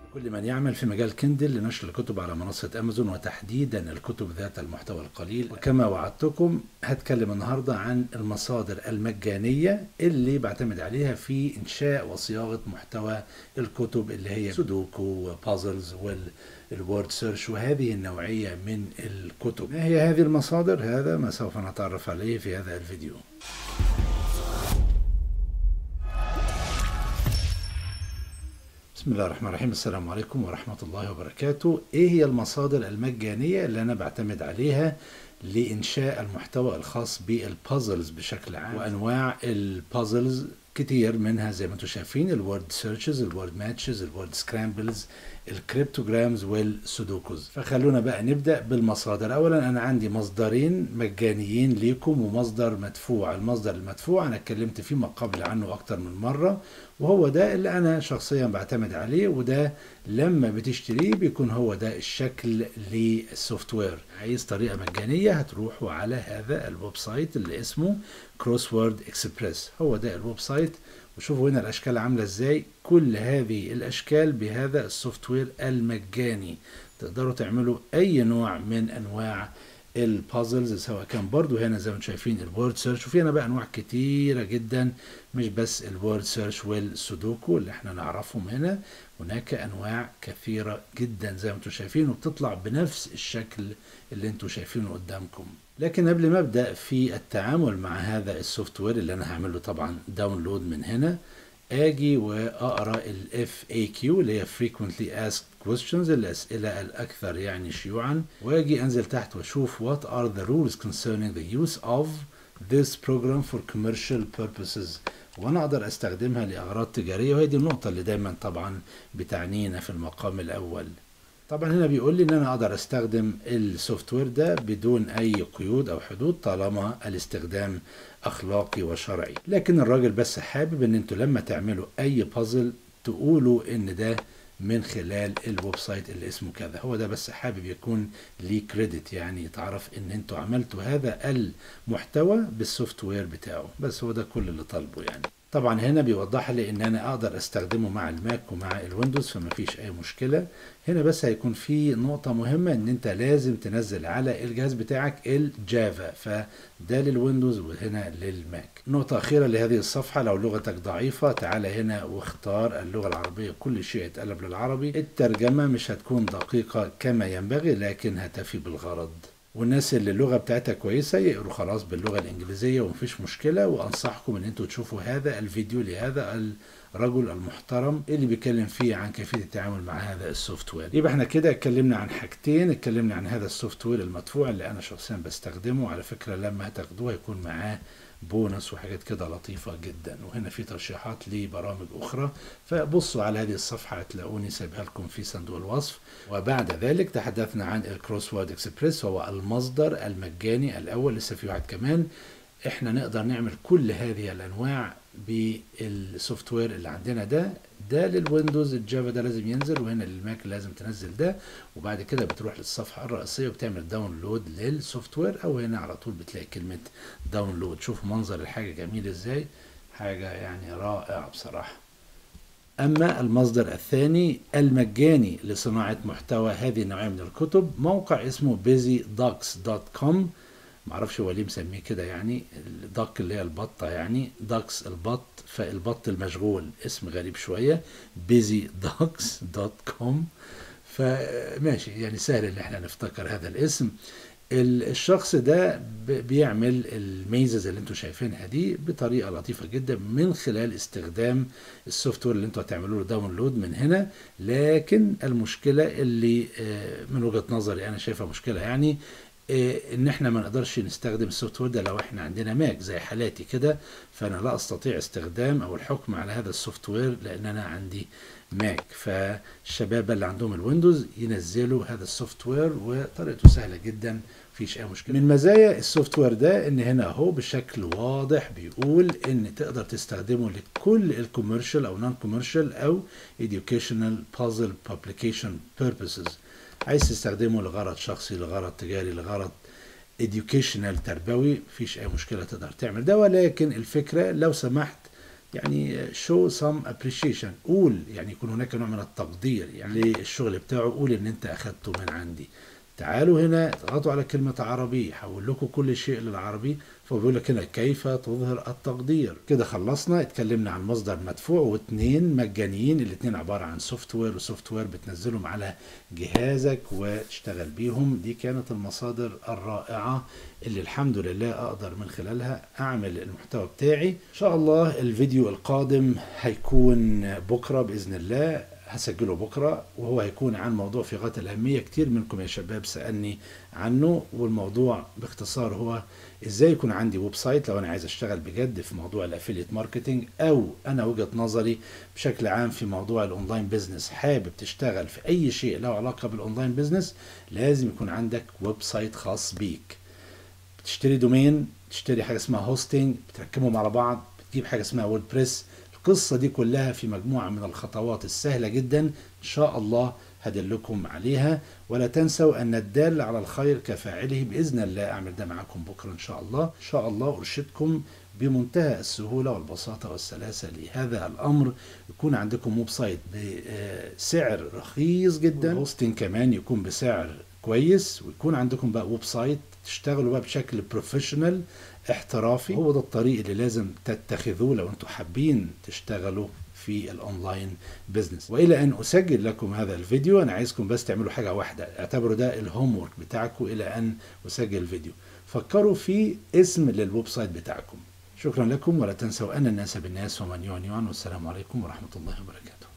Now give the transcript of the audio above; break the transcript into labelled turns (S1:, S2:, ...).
S1: كل من يعمل في مجال كندل لنشر الكتب على منصة أمازون وتحديدا الكتب ذات المحتوى القليل وكما وعدتكم هتكلم النهاردة عن المصادر المجانية اللي بعتمد عليها في إنشاء وصياغة محتوى الكتب اللي هي سودوكو وبازلز والوورد سيرش وهذه النوعية من الكتب ما هي هذه المصادر؟ هذا ما سوف نتعرف عليه في هذا الفيديو بسم الله الرحمن الرحيم السلام عليكم ورحمة الله وبركاته ايه هي المصادر المجانية اللي انا بعتمد عليها لإنشاء المحتوى الخاص بالبازلز بشكل عام وأنواع البازلز كتير منها زي ما انتم شايفين الورد سيرشز الورد ماتشز الورد سكرامبلز الكريبتوجرامز والسودوكوز فخلونا بقى نبدا بالمصادر اولا انا عندي مصدرين مجانيين ليكم ومصدر مدفوع المصدر المدفوع انا اتكلمت فيه ما قبل عنه اكتر من مره وهو ده اللي انا شخصيا بعتمد عليه وده لما بتشتريه بيكون هو ده الشكل للسوفت وير عايز طريقه مجانيه هتروحوا على هذا الويب سايت اللي اسمه كروس وورد اكسبريس هو ده الويب سايت وشوفوا هنا الاشكال عامله ازاي كل هذه الاشكال بهذا السوفت وير المجاني تقدروا تعملوا اي نوع من انواع البازلز سواء كان برضو هنا زي ما انتم شايفين الوورد سيرش وفي هنا بقى انواع كتيره جدا مش بس الوورد سيرش والسودوكو اللي احنا نعرفهم هنا هناك انواع كثيره جدا زي ما انتم شايفين وبتطلع بنفس الشكل اللي انتم شايفينه قدامكم لكن قبل ما ابدا في التعامل مع هذا السوفت وير اللي انا هعمل له طبعا داونلود من هنا اجي واقرا الاف اي كيو اللي هي frequently asked questions الاسئله الاكثر يعني شيوعا واجي انزل تحت واشوف what are the rules concerning the use of this program for commercial purposes وانا اقدر استخدمها لاغراض تجاريه وهي دي النقطه اللي دايما طبعا بتعنينا في المقام الاول طبعا هنا بيقول لي ان انا اقدر استخدم السوفت وير ده بدون اي قيود او حدود طالما الاستخدام اخلاقي وشرعي لكن الراجل بس حابب ان انتوا لما تعملوا اي بازل تقولوا ان ده من خلال الويب سايت اللي اسمه كذا هو ده بس حابب يكون ليه كريدت يعني يتعرف ان انتوا عملتوا هذا المحتوى بالسوفت وير بتاعه بس هو ده كل اللي طالبه يعني طبعا هنا بيوضح لي ان انا اقدر استخدمه مع الماك ومع الويندوز فما فيش اي مشكله هنا بس هيكون في نقطة مهمة ان انت لازم تنزل على الجهاز بتاعك الجافا فده للويندوز وهنا للماك نقطة اخيرة لهذه الصفحة لو لغتك ضعيفة تعال هنا واختار اللغة العربية كل شيء يتقلب للعربي الترجمة مش هتكون دقيقة كما ينبغي لكن هتفي بالغرض والناس اللي اللغه بتاعتها كويسه يقروا خلاص باللغه الانجليزيه ومفيش مشكله وانصحكم ان انتوا تشوفوا هذا الفيديو لهذا الرجل المحترم اللي بيتكلم فيه عن كيفيه التعامل مع هذا السوفت وير يبقى احنا كده اتكلمنا عن حاجتين اتكلمنا عن هذا السوفت وير المدفوع اللي انا شخصيا بستخدمه على فكره لما هتاخدوه هيكون معاه بونص وحاجات كده لطيفة جدا وهنا في ترشيحات لبرامج أخرى فبصوا على هذه الصفحة هتلاقوني سايبها لكم في صندوق الوصف وبعد ذلك تحدثنا عن الكروس وورد اكسبريس وهو المصدر المجاني الأول لسه في واحد كمان احنا نقدر نعمل كل هذه الأنواع بالسوفت وير اللي عندنا ده ده للويندوز الجافا ده لازم ينزل وهنا للماك لازم تنزل ده وبعد كده بتروح للصفحه الرئيسيه وبتعمل داونلود للسوفت وير او هنا على طول بتلاقي كلمه داونلود شوفوا منظر الحاجه جميل ازاي حاجه يعني رائعه بصراحه اما المصدر الثاني المجاني لصناعه محتوى هذه النوعيه من الكتب موقع اسمه busydocs.com معرفش هو ليه مسميه كده يعني الدك اللي هي البطه يعني داكس البط فالبط المشغول اسم غريب شويه busydocs.com فماشي يعني سهل ان احنا نفتكر هذا الاسم الشخص ده بيعمل الميزز اللي انتم شايفينها دي بطريقه لطيفه جدا من خلال استخدام السوفت وير اللي انتم هتعملوا له داونلود من هنا لكن المشكله اللي من وجهه نظري انا شايفها مشكله يعني ان احنا ما نقدرش نستخدم السوفت وير ده لو احنا عندنا ماك زي حالاتي كده فانا لا استطيع استخدام او الحكم على هذا السوفت وير لان انا عندي ماك فالشباب اللي عندهم الويندوز ينزلوا هذا السوفت وير وطريقته سهله جدا مفيش اي مشكله من مزايا السوفت وير ده ان هنا اهو بشكل واضح بيقول ان تقدر تستخدمه لكل الكوميرشال او نون كوميرشال او educational puzzle publication purposes عايز تستخدمه لغرض شخصي لغرض تجاري لغرض educational تربوي مفيش اي مشكله تقدر تعمل ده ولكن الفكره لو سمحت يعني show some appreciation قول يعني يكون هناك نوع من التقدير يعني للشغل بتاعه قول ان انت اخدته من عندي تعالوا هنا اضغطوا على كلمة عربي يحول لكم كل شيء للعربي فبيقول لك هنا كيف تظهر التقدير كده خلصنا اتكلمنا عن مصدر مدفوع واثنين مجانيين الاثنين عبارة عن سوفت وير وسوفت وير بتنزلهم على جهازك وتشتغل بيهم دي كانت المصادر الرائعة اللي الحمد لله اقدر من خلالها اعمل المحتوى بتاعي ان شاء الله الفيديو القادم هيكون بكرة باذن الله هسجله بكرة وهو هيكون عن موضوع في غاية الأهمية كتير منكم يا شباب سألني عنه والموضوع باختصار هو ازاي يكون عندي ويب سايت لو انا عايز اشتغل بجد في موضوع الافيليت ماركتنج او انا وجهة نظري بشكل عام في موضوع الاونلاين بيزنس حابب تشتغل في اي شيء له علاقة بالاونلاين بيزنس لازم يكون عندك ويب سايت خاص بيك بتشتري دومين تشتري حاجة اسمها هوستنج بتركبهم على بعض بتجيب حاجة اسمها ووردبريس القصة دي كلها في مجموعة من الخطوات السهلة جدا إن شاء الله هدلكم عليها ولا تنسوا أن الدال على الخير كفاعله بإذن الله أعمل ده معاكم بكرة إن شاء الله إن شاء الله أرشدكم بمنتهى السهولة والبساطة والسلاسة لهذا الأمر يكون عندكم ويب سايت بسعر رخيص جدا هوستنج كمان يكون بسعر كويس ويكون عندكم بقى ويب سايت تشتغلوا بقى بشكل بروفيشنال احترافي هو ده الطريق اللي لازم تتخذوه لو انتم حابين تشتغلوا في الاونلاين بزنس والى ان اسجل لكم هذا الفيديو انا عايزكم بس تعملوا حاجه واحده اعتبروا ده الهوم ورك بتاعكم الى ان اسجل الفيديو فكروا في اسم للويب سايت بتاعكم شكرا لكم ولا تنسوا ان الناس بالناس ومن يعن يعن والسلام عليكم ورحمه الله وبركاته